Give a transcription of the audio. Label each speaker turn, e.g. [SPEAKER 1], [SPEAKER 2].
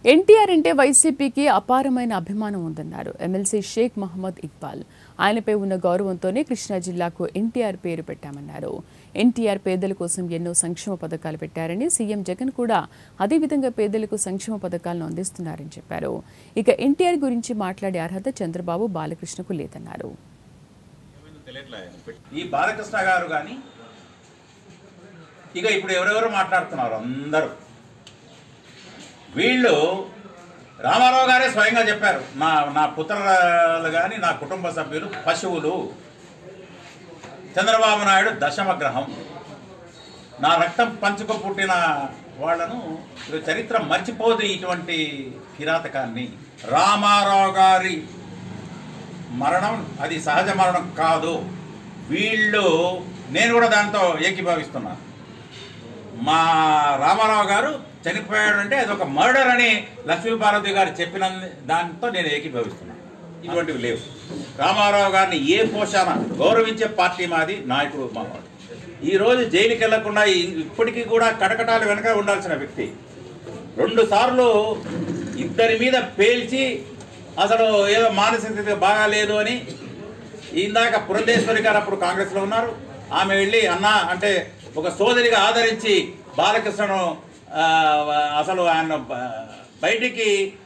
[SPEAKER 1] ఎన్టీఆర్ అంటే వైసీపీకి అపారమైన అభిమానం ఉందన్నారు ఎమ్మెల్సీ షేక్ మహమ్మద్ ఇక్బాల్ ఆయనపై ఉన్న గౌరవంతోనే కృష్ణా జిల్లాకు ఎన్టీఆర్ పేరు పెట్టామన్నారు ఎన్టీఆర్ పేదల కోసం ఎన్నో సంక్షేమ పథకాలు పెట్టారని సీఎం జగన్ కూడా అదేవిధంగా పేదలకు సంక్షేమ పథకాలను అందిస్తున్నారని చెప్పారు ఇక ఎన్టీఆర్ గురించి మాట్లాడే అర్హత చంద్రబాబు బాలకృష్ణకు లేదన్నారు
[SPEAKER 2] ఈ బాలకృష్ణ గారు కానీ ఇక ఇప్పుడు ఎవరెవరు మాట్లాడుతున్నారు అందరూ వీళ్ళు రామారావు గారే స్వయంగా చెప్పారు నా నా పుత్రులు కానీ నా కుటుంబ సభ్యులు పశువులు చంద్రబాబు నాయుడు దశమగ్రహం నా రక్తం పంచుకు పుట్టిన వాళ్ళను ఇక చరిత్ర మర్చిపోదు ఇటువంటి కిరాతకాన్ని రామారావు గారి మరణం అది సహజ మరణం కాదు వీళ్ళు నేను కూడా దాంతో ఏకీభవిస్తున్నాను మా రామారావు గారు చనిపోయాడు అంటే అది ఒక మర్డర్ అని లక్ష్మీపార్వతి గారు చెప్పిన దాంతో నేను ఏకీభవిస్తున్నాను ఇటువంటివి లేవు రామారావు గారిని ఏ పోషాన గౌరవించే పార్టీ మాది నాయకుడు మావాడు ఈరోజు జైలుకి వెళ్లకుండా ఈ- ఇప్పటికీ కూడా కటకటాలు వెనక ఉండాల్సిన వ్యక్తి రెండు సార్లు ఇద్దరి మీద పేల్చి అసలు ఏదో మానసిక స్థితి బాగాలేదు అని ఇందాక పురంధేశ్వరి గారు అప్పుడు కాంగ్రెస్లో ఉన్నారు ఆమె వెళ్ళి అన్న అంటే ఒక సోదరిగా ఆదరించి బాలకృష్ణను ఆ, అసలు ఆయన బ- బయటికి